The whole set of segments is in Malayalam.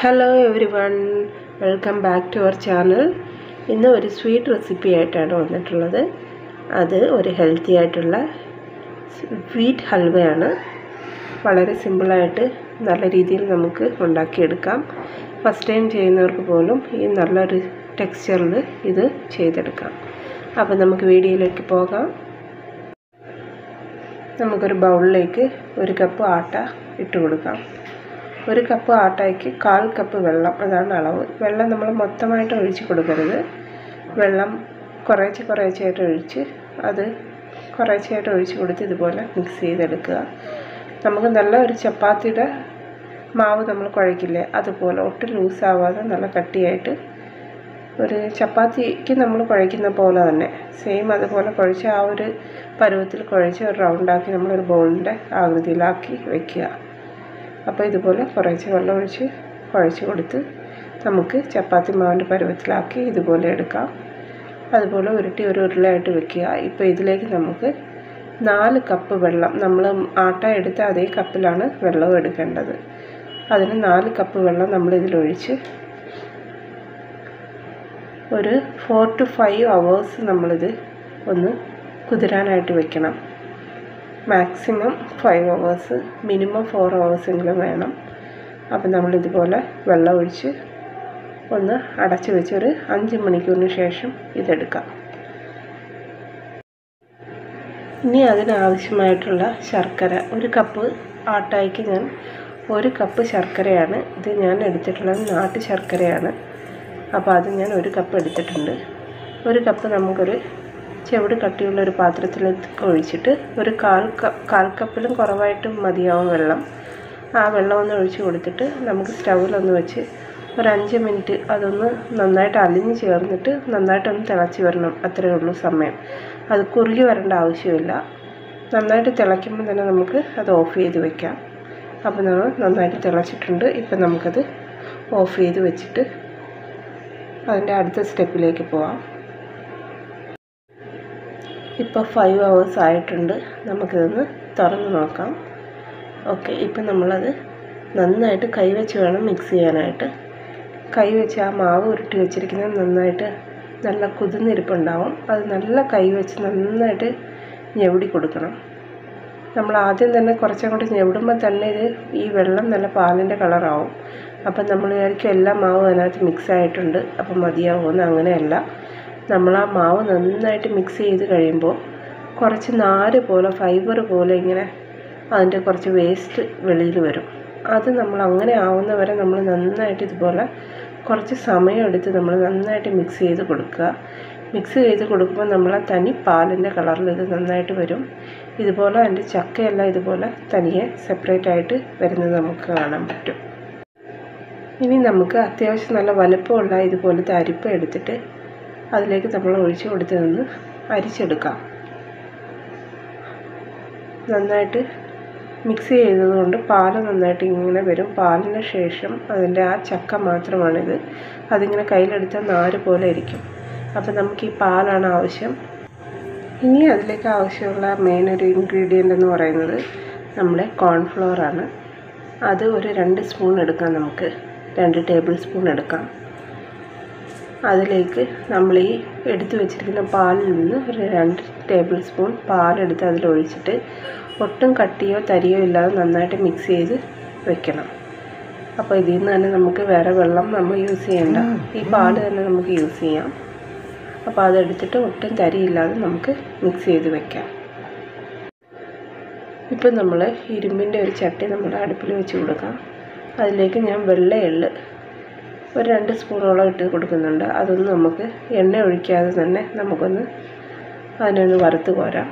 hello everyone welcome back to our channel ഇന്ന് ഒരു സ്വീറ്റ് റെസിപ്പി ആയിട്ടാണ് വന്നിട്ടുള്ളത് അത് ഒരു ഹെൽത്തി ആയിട്ടുള്ള സ്വീറ്റ് ഹൽവയാണ് വളരെ സിമ്പിളായിട്ട് നല്ല രീതിയിൽ നമുക്ക് ഉണ്ടാക്കിയെടുക്കാം ഫസ്റ്റ് ടൈം ചെയ്യുന്നവർക്ക് പോലും ഈ നല്ലൊരു ടെക്സ്ചറിൽ ഇത് ചെയ്തെടുക്കാം അപ്പോൾ നമുക്ക് വീഡിയോയിലേക്ക് പോകാം നമുക്കൊരു ബൗളിലേക്ക് ഒരു കപ്പ് ആട്ട ഇട്ട് കൊടുക്കാം ഒരു കപ്പ് ആട്ടയ്ക്ക് കാൽ കപ്പ് വെള്ളം അതാണ് അളവ് വെള്ളം നമ്മൾ മൊത്തമായിട്ട് ഒഴിച്ച് കൊടുക്കരുത് വെള്ളം കുറേശ്ശെ കുറേശ്ശെയായിട്ട് ഒഴിച്ച് അത് കുറേശ്ശെയായിട്ട് ഒഴിച്ച് കൊടുത്ത് ഇതുപോലെ മിക്സ് ചെയ്തെടുക്കുക നമുക്ക് നല്ല ഒരു ചപ്പാത്തിയുടെ മാവ് നമ്മൾ കുഴക്കില്ലേ അതുപോലെ ഒട്ടും ലൂസാവാതെ നല്ല കട്ടിയായിട്ട് ഒരു ചപ്പാത്തിക്ക് നമ്മൾ കുഴയ്ക്കുന്ന പോലെ തന്നെ സെയിം അതുപോലെ കുഴച്ച് ആ ഒരു പരുവത്തിൽ കുഴച്ച് ഒരു റൗണ്ടാക്കി നമ്മളൊരു ബോളിൻ്റെ ആകൃതിയിലാക്കി വയ്ക്കുക അപ്പോൾ ഇതുപോലെ കുറേശ്ശെ വെള്ളം ഒഴിച്ച് കുഴച്ച് കൊടുത്ത് നമുക്ക് ചപ്പാത്തി മാവിൻ്റെ പരുവത്തിലാക്കി ഇതുപോലെ എടുക്കാം അതുപോലെ ഉരുട്ടി ഒരു ഉരുളയായിട്ട് വെക്കുക ഇപ്പോൾ ഇതിലേക്ക് നമുക്ക് നാല് കപ്പ് വെള്ളം നമ്മൾ ആട്ട എടുത്ത അതേ കപ്പിലാണ് വെള്ളം എടുക്കേണ്ടത് അതിന് നാല് കപ്പ് വെള്ളം നമ്മളിതിലൊഴിച്ച് ഒരു ഫോർ ടു ഫൈവ് അവേഴ്സ് നമ്മളിത് ഒന്ന് കുതിരാനായിട്ട് വെക്കണം maximum five hours minimum four അവേഴ്സെങ്കിലും വേണം അപ്പം നമ്മളിതുപോലെ വെള്ളം ഒഴിച്ച് ഒന്ന് അടച്ചു വെച്ച് ഒരു അഞ്ച് മണിക്കൂറിന് ശേഷം ഇതെടുക്കാം ഇനി അതിനാവശ്യമായിട്ടുള്ള ശർക്കര ഒരു കപ്പ് ആട്ടായിക്ക് ഞാൻ ഒരു കപ്പ് ശർക്കരയാണ് ഇത് ഞാൻ എടുത്തിട്ടുള്ളത് നാട്ടു ശർക്കരയാണ് അപ്പോൾ അത് ഞാൻ ഒരു കപ്പ് എടുത്തിട്ടുണ്ട് ഒരു കപ്പ് നമുക്കൊരു ചെവിട് കട്ടിയുള്ള ഒരു പാത്രത്തിലേക്ക് ഒഴിച്ചിട്ട് ഒരു കാൽ കപ്പ് കാൽ കപ്പിലും കുറവായിട്ട് മതിയാവും വെള്ളം ആ വെള്ളം ഒന്ന് ഒഴിച്ച് കൊടുത്തിട്ട് നമുക്ക് സ്റ്റൗവിലൊന്ന് വെച്ച് ഒരു അഞ്ച് മിനിറ്റ് അതൊന്ന് നന്നായിട്ട് അലിഞ്ഞ് ചേർന്നിട്ട് നന്നായിട്ടൊന്ന് തിളച്ച് വരണം അത്രയേ ഉള്ളൂ സമയം അത് കുറുകി വരേണ്ട ആവശ്യമില്ല നന്നായിട്ട് തിളയ്ക്കുമ്പോൾ തന്നെ നമുക്ക് അത് ഓഫ് ചെയ്ത് വെക്കാം അപ്പോൾ നമ്മൾ നന്നായിട്ട് തിളച്ചിട്ടുണ്ട് ഇപ്പം നമുക്കത് ഓഫ് ചെയ്ത് വെച്ചിട്ട് അതിൻ്റെ അടുത്ത സ്റ്റെപ്പിലേക്ക് പോവാം ഇപ്പോൾ ഫൈവ് അവേഴ്സ് ആയിട്ടുണ്ട് നമുക്കിതൊന്ന് തുറന്ന് നോക്കാം ഓക്കെ ഇപ്പം നമ്മളത് നന്നായിട്ട് കൈവച്ച് വേണം മിക്സ് ചെയ്യാനായിട്ട് കൈവച്ച് ആ മാവ് ഉരുട്ടി വെച്ചിരിക്കുന്നത് നന്നായിട്ട് നല്ല കുതിർന്നിരിപ്പുണ്ടാവും അത് നല്ല കൈവച്ച് നന്നായിട്ട് ഞെവിടി കൊടുക്കണം നമ്മൾ ആദ്യം തന്നെ കുറച്ചങ്ങോട്ട് ഞെവിടുമ്പോൾ തന്നെ ഇത് ഈ വെള്ളം നല്ല പാലിൻ്റെ കളറാവും അപ്പം നമ്മൾ വിചാരിക്കും എല്ലാ മാവും അതിനകത്ത് മിക്സ് ആയിട്ടുണ്ട് അപ്പം മതിയാവുമെന്ന് അങ്ങനെയല്ല നമ്മൾ ആ മാവ് നന്നായിട്ട് മിക്സ് ചെയ്ത് കഴിയുമ്പോൾ കുറച്ച് നാര് പോലെ ഫൈബർ പോലെ ഇങ്ങനെ അതിൻ്റെ കുറച്ച് വേസ്റ്റ് വെളിയിൽ വരും അത് നമ്മൾ അങ്ങനെ ആവുന്ന വരെ നമ്മൾ നന്നായിട്ട് ഇതുപോലെ കുറച്ച് സമയം എടുത്ത് നമ്മൾ നന്നായിട്ട് മിക്സ് ചെയ്ത് കൊടുക്കുക മിക്സ് ചെയ്ത് കൊടുക്കുമ്പോൾ നമ്മൾ തനി പാലിൻ്റെ കളറിൽ ഇത് നന്നായിട്ട് വരും ഇതുപോലെ അതിൻ്റെ ചക്കയെല്ലാം ഇതുപോലെ തനിയെ സെപ്പറേറ്റ് ആയിട്ട് വരുന്നത് നമുക്ക് കാണാൻ പറ്റും ഇനി നമുക്ക് അത്യാവശ്യം നല്ല വലുപ്പമുള്ള ഇതുപോലത്തെ അരിപ്പ എടുത്തിട്ട് അതിലേക്ക് നമ്മൾ ഒഴിച്ചു കൊടുത്ത് നിന്ന് അരിച്ചെടുക്കാം നന്നായിട്ട് മിക്സ് ചെയ്തതുകൊണ്ട് പാല് നന്നായിട്ട് ഇങ്ങനെ വരും പാലിന് ശേഷം അതിൻ്റെ ആ ചക്ക മാത്രമാണിത് അതിങ്ങനെ കയ്യിലെടുത്താൽ നാര് പോലെ ഇരിക്കും അപ്പം നമുക്ക് ഈ പാലാണ് ആവശ്യം ഇനി അതിലേക്ക് ആവശ്യമുള്ള മെയിൻ ഒരു ഇൻഗ്രീഡിയൻ്റ് എന്ന് പറയുന്നത് നമ്മുടെ കോൺഫ്ലോർ ആണ് അത് ഒരു രണ്ട് സ്പൂൺ എടുക്കാം നമുക്ക് രണ്ട് ടേബിൾ സ്പൂൺ എടുക്കാം അതിലേക്ക് നമ്മൾ ഈ എടുത്തു വെച്ചിരിക്കുന്ന പാലിൽ നിന്ന് ഒരു രണ്ട് ടേബിൾ സ്പൂൺ പാലെടുത്ത് അതിലൊഴിച്ചിട്ട് ഒട്ടും കട്ടിയോ തരിയോ ഇല്ലാതെ നന്നായിട്ട് മിക്സ് ചെയ്ത് വെക്കണം അപ്പോൾ ഇതിൽ നിന്ന് തന്നെ നമുക്ക് വേറെ വെള്ളം നമ്മൾ യൂസ് ചെയ്യേണ്ട ഈ പാല് തന്നെ നമുക്ക് യൂസ് ചെയ്യാം അപ്പോൾ അതെടുത്തിട്ട് ഒട്ടും തരിയില്ലാതെ നമുക്ക് മിക്സ് ചെയ്ത് വെക്കാം ഇപ്പം നമ്മൾ ഇരുമ്പിൻ്റെ ഒരു ചട്ടി നമ്മുടെ അടുപ്പിൽ വെച്ച് കൊടുക്കാം അതിലേക്ക് ഞാൻ വെള്ള എള്ള് ഒരു രണ്ട് സ്പൂണോളം ഇട്ട് കൊടുക്കുന്നുണ്ട് അതൊന്ന് നമുക്ക് എണ്ണ ഒഴിക്കാതെ തന്നെ നമുക്കൊന്ന് അതിനൊന്ന് വറുത്ത് കോരാം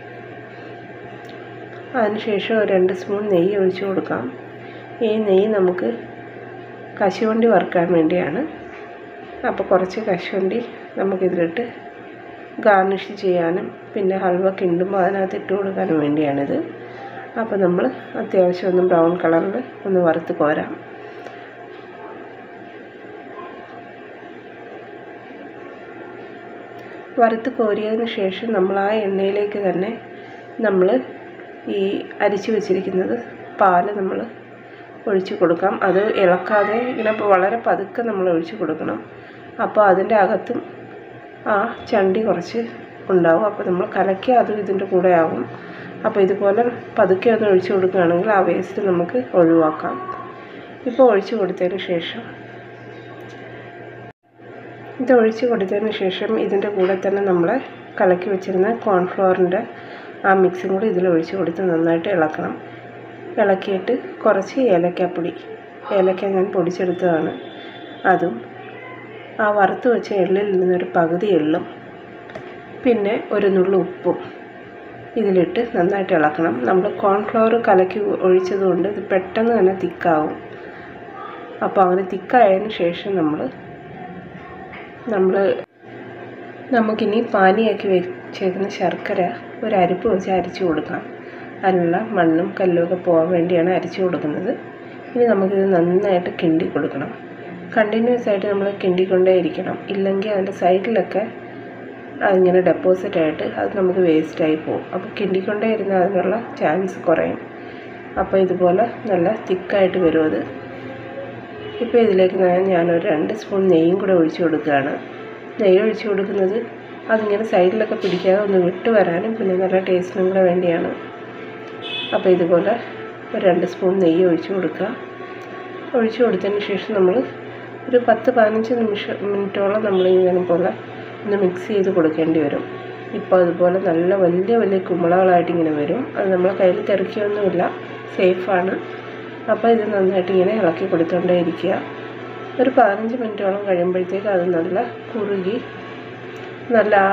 അതിനുശേഷം ഒരു രണ്ട് സ്പൂൺ നെയ്യ് ഒഴിച്ച് കൊടുക്കാം ഈ നെയ്യ് നമുക്ക് കശുവണ്ടി വറുക്കാൻ വേണ്ടിയാണ് അപ്പോൾ കുറച്ച് കശുവണ്ടി നമുക്കിതിലിട്ട് ഗാർണിഷ് ചെയ്യാനും പിന്നെ ഹൽവ കിണ്ടുമ്പോൾ അതിനകത്ത് ഇട്ട് കൊടുക്കാനും വേണ്ടിയാണിത് അപ്പോൾ നമ്മൾ അത്യാവശ്യം ഒന്ന് ബ്രൗൺ കളറിൽ ഒന്ന് വറുത്ത് കോരാം വറുത്ത് കോരിയതിന് ശേഷം നമ്മൾ ആ എണ്ണയിലേക്ക് തന്നെ നമ്മൾ ഈ അരിച്ചു വെച്ചിരിക്കുന്നത് പാല് നമ്മൾ ഒഴിച്ച് കൊടുക്കാം അത് ഇളക്കാതെ ഇങ്ങനെ വളരെ പതുക്കെ നമ്മൾ ഒഴിച്ച് കൊടുക്കണം അപ്പോൾ അതിൻ്റെ അകത്തും ആ ചണ്ടി കുറച്ച് ഉണ്ടാവും അപ്പോൾ നമ്മൾ കലക്കി അതും ഇതിൻ്റെ കൂടെ ആവും അപ്പോൾ ഇതുപോലെ പതുക്കെ ഒന്ന് ഒഴിച്ച് കൊടുക്കുകയാണെങ്കിൽ ആ വേസ്റ്റ് നമുക്ക് ഒഴിവാക്കാം ഇപ്പോൾ ഒഴിച്ച് കൊടുത്തതിന് ശേഷം ഇത് ഒഴിച്ച് കൊടുത്തതിന് ശേഷം ഇതിൻ്റെ കൂടെ തന്നെ നമ്മൾ കലക്കി വെച്ചിരുന്ന കോൺഫ്ലോറിൻ്റെ ആ മിക്സും കൂടി ഇതിൽ ഒഴിച്ച് കൊടുത്ത് നന്നായിട്ട് ഇളക്കണം ഇളക്കിയിട്ട് കുറച്ച് ഏലക്കാപ്പൊടി ഏലക്ക ഞാൻ പൊടിച്ചെടുത്തതാണ് അതും ആ വറുത്ത് വെച്ച എള്ളിൽ നിന്നൊരു പകുതി എള്ളും പിന്നെ ഒരു നുള്ളു ഉപ്പും ഇതിലിട്ട് നന്നായിട്ട് ഇളക്കണം നമ്മൾ കോൺഫ്ലവർ കലക്കി ഒഴിച്ചതുകൊണ്ട് ഇത് പെട്ടെന്ന് തന്നെ തിക്കാവും അപ്പോൾ അങ്ങനെ തിക്കായതിന് ശേഷം നമ്മൾ നമ്മൾ നമുക്കിനി പാനിയാക്കി വെച്ചേക്കുന്ന ശർക്കര ഒരു അരിപ്പ് വെച്ച് അരിച്ചു കൊടുക്കാം അതിനുള്ള മണ്ണും കല്ലും ഒക്കെ പോകാൻ വേണ്ടിയാണ് അരിച്ചു കൊടുക്കുന്നത് ഇനി നമുക്കിത് നന്നായിട്ട് കിണ്ടി കൊടുക്കണം കണ്ടിന്യൂസ് ആയിട്ട് നമ്മൾ കിണ്ടിക്കൊണ്ടേ ഇരിക്കണം ഇല്ലെങ്കിൽ അതിൻ്റെ സൈഡിലൊക്കെ അതിങ്ങനെ ഡെപ്പോസിറ്റ് ആയിട്ട് അത് നമുക്ക് വേസ്റ്റായി പോകും അപ്പോൾ കിണ്ടിക്കൊണ്ടേ ഇരുന്നാൽ അതിനുള്ള ചാൻസ് കുറയും അപ്പോൾ ഇതുപോലെ നല്ല തിക്കായിട്ട് വരും അത് ഇപ്പോൾ ഇതിലേക്ക് ഞാൻ ഞാനൊരു രണ്ട് സ്പൂൺ നെയ്യും കൂടെ ഒഴിച്ച് കൊടുക്കുകയാണ് നെയ്യ് ഒഴിച്ച് കൊടുക്കുന്നത് അതിങ്ങനെ സൈഡിലൊക്കെ പിടിക്കാതെ ഒന്ന് വിട്ട് വരാനും പിന്നെ നല്ല ടേസ്റ്റിനും കൂടെ വേണ്ടിയാണ് അപ്പോൾ ഇതുപോലെ ഒരു രണ്ട് സ്പൂൺ നെയ്യ് ഒഴിച്ച് കൊടുക്കുക ഒഴിച്ച് കൊടുത്തതിന് ശേഷം നമ്മൾ ഒരു പത്ത് പതിനഞ്ച് നിമിഷം മിനിറ്റോളം നമ്മളിങ്ങനെ പോലെ ഒന്ന് മിക്സ് ചെയ്ത് കൊടുക്കേണ്ടി വരും ഇപ്പോൾ അതുപോലെ നല്ല വലിയ വലിയ കുമ്പളകളായിട്ട് ഇങ്ങനെ വരും അത് നമ്മളെ കയ്യിൽ തെറിക്കുകയൊന്നുമില്ല സേഫാണ് അപ്പോൾ ഇത് നന്നായിട്ട് ഇങ്ങനെ ഇളക്കി കൊടുത്തുകൊണ്ടേ ഇരിക്കുക ഒരു പതിനഞ്ച് മിനിറ്റോളം കഴിയുമ്പോഴത്തേക്ക് അത് നല്ല കുറുകി നല്ല ആ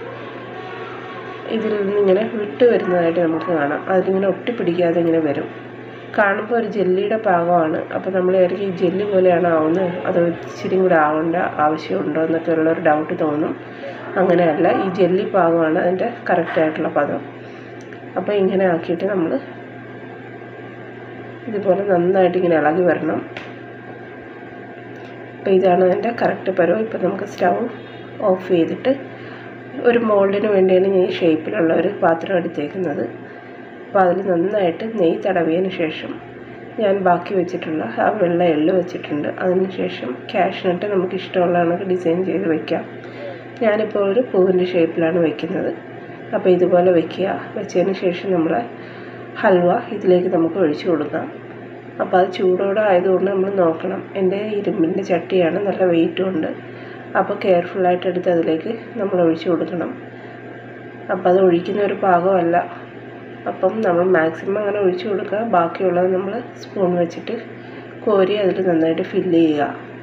ഇതിൽ നിന്നിങ്ങനെ വിട്ട് വരുന്നതായിട്ട് നമുക്ക് കാണാം അതിലിങ്ങനെ ഒട്ടിപ്പിടിക്കാതെ ഇങ്ങനെ വരും കാണുമ്പോൾ ഒരു ജെല്ലിയുടെ പാകമാണ് അപ്പോൾ നമ്മൾ വിചാരിക്കും ഈ ജെല്ലി പോലെയാണ് ആവുന്നത് അതോ ഇച്ചിരി കൂടെ ആവേണ്ട ആവശ്യമുണ്ടോ എന്നൊക്കെ ഉള്ളൊരു ഡൗട്ട് തോന്നും അങ്ങനെയല്ല ഈ ജെല്ലി പാകമാണ് അതിൻ്റെ കറക്റ്റായിട്ടുള്ള പദം അപ്പോൾ ഇങ്ങനെ ആക്കിയിട്ട് നമ്മൾ ഇതുപോലെ നന്നായിട്ട് ഇങ്ങനെ ഇളകി വരണം അപ്പോൾ ഇതാണ് അതിൻ്റെ കറക്റ്റ് പരുവം ഇപ്പോൾ നമുക്ക് സ്റ്റൗ ഓഫ് ചെയ്തിട്ട് ഒരു മോൾഡിന് വേണ്ടിയാണ് ഞാൻ ഈ ഷേപ്പിലുള്ള ഒരു പാത്രം എടുത്തേക്കുന്നത് അപ്പോൾ അതിൽ നന്നായിട്ട് നെയ്യ് തടവിയതിന് ശേഷം ഞാൻ ബാക്കി വെച്ചിട്ടുള്ള ആ വെള്ള എള്ള് വെച്ചിട്ടുണ്ട് അതിന് ശേഷം ക്യാഷിനിട്ട് നമുക്ക് ഇഷ്ടമുള്ള കണക്ക് ഡിസൈൻ ചെയ്ത് വെക്കാം ഞാനിപ്പോൾ ഒരു പൂവിൻ്റെ ഷേപ്പിലാണ് വെക്കുന്നത് അപ്പോൾ ഇതുപോലെ വെക്കുക വെച്ചതിന് ശേഷം നമ്മൾ ഹൽവ ഇതിലേക്ക് നമുക്ക് ഒഴിച്ചു കൊടുക്കാം അപ്പോൾ അത് ചൂടോടെ ആയതുകൊണ്ട് നമ്മൾ നോക്കണം എൻ്റെ ഇരുമ്പിൻ്റെ ചട്ടിയാണ് നല്ല വെയിറ്റും ഉണ്ട് അപ്പോൾ കെയർഫുള്ളായിട്ട് എടുത്ത് അതിലേക്ക് നമ്മൾ ഒഴിച്ചു കൊടുക്കണം അപ്പോൾ അത് ഒഴിക്കുന്ന ഒരു പാകമല്ല അപ്പം നമ്മൾ മാക്സിമം അങ്ങനെ ഒഴിച്ചു കൊടുക്കുക ബാക്കിയുള്ളത് നമ്മൾ സ്പൂൺ വെച്ചിട്ട് കോരി അതിൽ നന്നായിട്ട് ഫില്ല് ചെയ്യുക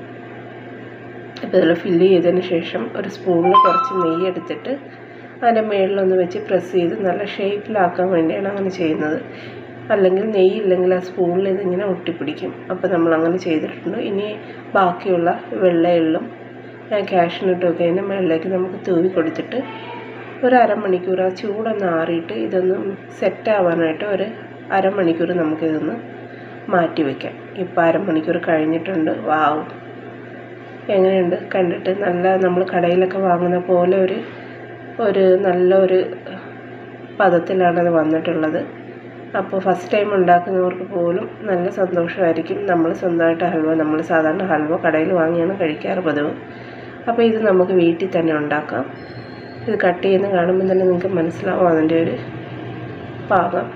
അപ്പോൾ ഇതിൽ ഫില്ല് ചെയ്തതിന് ശേഷം ഒരു സ്പൂണിൽ കുറച്ച് നെയ്യ് എടുത്തിട്ട് അതിൻ്റെ മുകളിലൊന്ന് വെച്ച് പ്രസ് ചെയ്ത് നല്ല ഷേപ്പിലാക്കാൻ വേണ്ടിയാണ് അങ്ങനെ ചെയ്യുന്നത് അല്ലെങ്കിൽ നെയ്യ് ഇല്ലെങ്കിൽ ആ സ്പൂണിൽ ഇതിങ്ങനെ ഒട്ടിപ്പിടിക്കും അപ്പോൾ നമ്മൾ അങ്ങനെ ചെയ്തിട്ടുണ്ട് ഇനി ബാക്കിയുള്ള വെള്ള എള്ളും ഞാൻ ക്യാഷിനിട്ടൊക്കെ അതിൻ്റെ മുകളിലേക്ക് നമുക്ക് തൂവി കൊടുത്തിട്ട് ഒരു അരമണിക്കൂർ ആ ചൂടൊന്ന് ആറിയിട്ട് ഇതൊന്ന് സെറ്റ് ആവാനായിട്ട് ഒരു അരമണിക്കൂർ നമുക്കിതൊന്ന് മാറ്റി വയ്ക്കാം ഇപ്പോൾ അരമണിക്കൂർ കഴിഞ്ഞിട്ടുണ്ട് വാവ് എങ്ങനെയുണ്ട് കണ്ടിട്ട് നല്ല നമ്മൾ കടയിലൊക്കെ വാങ്ങുന്ന പോലെ ഒരു ഒരു നല്ല ഒരു പദത്തിലാണത് വന്നിട്ടുള്ളത് അപ്പോൾ ഫസ്റ്റ് ടൈം ഉണ്ടാക്കുന്നവർക്ക് പോലും നല്ല സന്തോഷമായിരിക്കും നമ്മൾ സ്വന്തമായിട്ട് ഹൽവ നമ്മൾ സാധാരണ ഹൽവ കടയിൽ വാങ്ങിയാണ് കഴിക്കാറ് പതിവ് അപ്പോൾ ഇത് നമുക്ക് വീട്ടിൽ തന്നെ ഉണ്ടാക്കാം ഇത് കട്ട് ചെയ്യുന്ന കാണുമ്പോൾ തന്നെ നിങ്ങൾക്ക് മനസ്സിലാവും അതിൻ്റെ ഒരു പാകം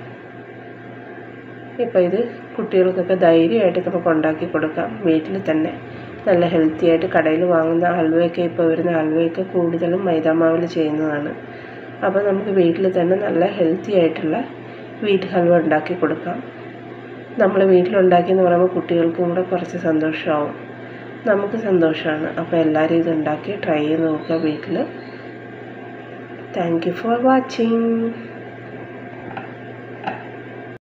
ഇപ്പോൾ ഇത് കുട്ടികൾക്കൊക്കെ ധൈര്യമായിട്ട് നമുക്ക് ഉണ്ടാക്കി കൊടുക്കാം വീട്ടിൽ തന്നെ നല്ല ഹെൽത്തി ആയിട്ട് കടയിൽ വാങ്ങുന്ന ഹൽവയൊക്കെ ഇപ്പോൾ വരുന്ന ഹൽവയൊക്കെ കൂടുതലും മൈദാമാവിൽ ചെയ്യുന്നതാണ് അപ്പോൾ നമുക്ക് വീട്ടിൽ തന്നെ നല്ല ഹെൽത്തി ആയിട്ടുള്ള വീറ്റ് ഹൽവ ഉണ്ടാക്കി കൊടുക്കാം നമ്മൾ വീട്ടിലുണ്ടാക്കിയെന്ന് പറയുമ്പോൾ കുട്ടികൾക്കും കൂടെ കുറച്ച് സന്തോഷമാവും നമുക്ക് സന്തോഷമാണ് അപ്പോൾ എല്ലാവരും ഇത് ഉണ്ടാക്കി ട്രൈ ചെയ്ത് നോക്കുക വീട്ടിൽ താങ്ക് യു ഫോർ വാച്ചിങ്